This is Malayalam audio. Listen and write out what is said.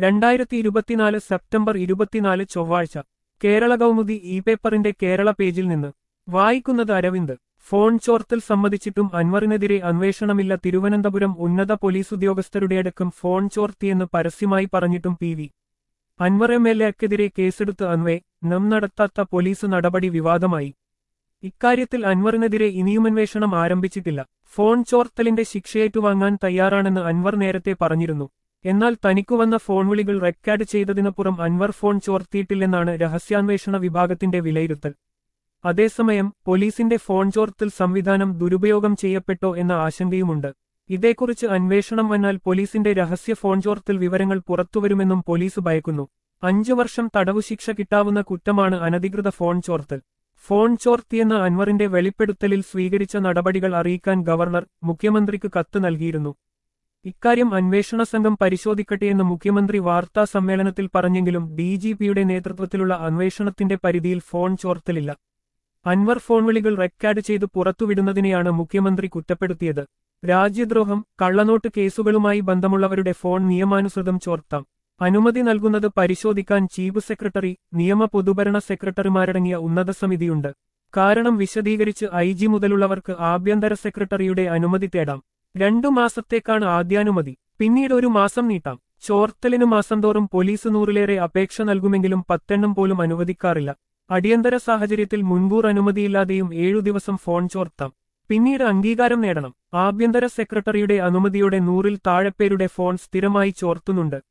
രണ്ടായിരത്തി ഇരുപത്തിനാല് സെപ്റ്റംബർ ഇരുപത്തിനാല് ചൊവ്വാഴ്ച കേരള കൗമുദി ഇ പേപ്പറിന്റെ കേരള പേജിൽ നിന്ന് വായിക്കുന്നത് അരവിന്ദ് ഫോൺ ചോർത്തൽ സമ്മതിച്ചിട്ടും അൻവറിനെതിരെ അന്വേഷണമില്ല തിരുവനന്തപുരം ഉന്നത പോലീസ് ഉദ്യോഗസ്ഥരുടെയടക്കം ഫോൺ ചോർത്തിയെന്ന് പരസ്യമായി പറഞ്ഞിട്ടും P V Anvar M L എക്കെതിരെ കേസെടുത്ത് അൻവേ നം നടത്താത്ത പോലീസ് നടപടി വിവാദമായി ഇക്കാര്യത്തിൽ അൻവറിനെതിരെ ഇനിയും അന്വേഷണം ആരംഭിച്ചിട്ടില്ല ഫോൺ ചോർത്തലിന്റെ ശിക്ഷയേറ്റുവാങ്ങാൻ തയ്യാറാണെന്ന് അൻവർ നേരത്തെ പറഞ്ഞിരുന്നു എന്നാൽ തനിക്കു വന്ന ഫോൺ വിളികൾ റെക്കോർഡ് ചെയ്തതിനപ്പുറം അൻവർ ഫോൺ ചോർത്തിയിട്ടില്ലെന്നാണ് രഹസ്യാന്വേഷണ വിഭാഗത്തിന്റെ വിലയിരുത്തൽ അതേസമയം പോലീസിന്റെ ഫോൺ ചോർത്തൽ സംവിധാനം ദുരുപയോഗം ചെയ്യപ്പെട്ടോ എന്ന ആശങ്കയുമുണ്ട് ഇതേക്കുറിച്ച് അന്വേഷണം വന്നാൽ പോലീസിന്റെ രഹസ്യ ഫോൺ ചോർത്തൽ വിവരങ്ങൾ പുറത്തുവരുമെന്നും പോലീസ് ഭയക്കുന്നു അഞ്ചു വർഷം തടവു ശിക്ഷ കിട്ടാവുന്ന കുറ്റമാണ് അനധികൃത ഫോൺ ചോർത്തൽ ഫോൺ ചോർത്തിയെന്ന അൻവറിന്റെ വെളിപ്പെടുത്തലിൽ സ്വീകരിച്ച നടപടികൾ അറിയിക്കാൻ ഗവർണർ മുഖ്യമന്ത്രിക്ക് കത്ത് നൽകിയിരുന്നു ഇക്കാര്യം അന്വേഷണ സംഘം പരിശോധിക്കട്ടെയെന്ന് മുഖ്യമന്ത്രി വാർത്താ സമ്മേളനത്തിൽ പറഞ്ഞെങ്കിലും ഡിജിപിയുടെ നേതൃത്വത്തിലുള്ള അന്വേഷണത്തിന്റെ പരിധിയിൽ ഫോൺ ചോർത്തലില്ല അൻവർ ഫോൺ വിളികൾ റെക്കോർഡ് ചെയ്ത് പുറത്തുവിടുന്നതിനെയാണ് മുഖ്യമന്ത്രി കുറ്റപ്പെടുത്തിയത് രാജ്യദ്രോഹം കള്ളനോട്ട് കേസുകളുമായി ബന്ധമുള്ളവരുടെ ഫോൺ നിയമാനുസൃതം ചോർത്താം അനുമതി നൽകുന്നത് പരിശോധിക്കാൻ ചീഫ് സെക്രട്ടറി നിയമ പൊതുഭരണ സെക്രട്ടറിമാരടങ്ങിയ ഉന്നത സമിതിയുണ്ട് കാരണം വിശദീകരിച്ച് ഐ ജി മുതലുള്ളവർക്ക് ആഭ്യന്തര സെക്രട്ടറിയുടെ അനുമതി തേടാം രണ്ടു മാസത്തേക്കാണ് ആദ്യാനുമതി പിന്നീട് ഒരു മാസം നീട്ടാം ചോർത്തലിന് മാസം തോറും പോലീസ് നൂറിലേറെ അപേക്ഷ നൽകുമെങ്കിലും പത്തെണ്ണം പോലും അനുവദിക്കാറില്ല അടിയന്തര സാഹചര്യത്തിൽ മുൻകൂർ അനുമതിയില്ലാതെയും ഏഴു ദിവസം ഫോൺ ചോർത്താം പിന്നീട് അംഗീകാരം നേടണം ആഭ്യന്തര സെക്രട്ടറിയുടെ അനുമതിയോടെ നൂറിൽ താഴെപ്പേരുടെ ഫോൺ സ്ഥിരമായി ചോർത്തുന്നുണ്ട്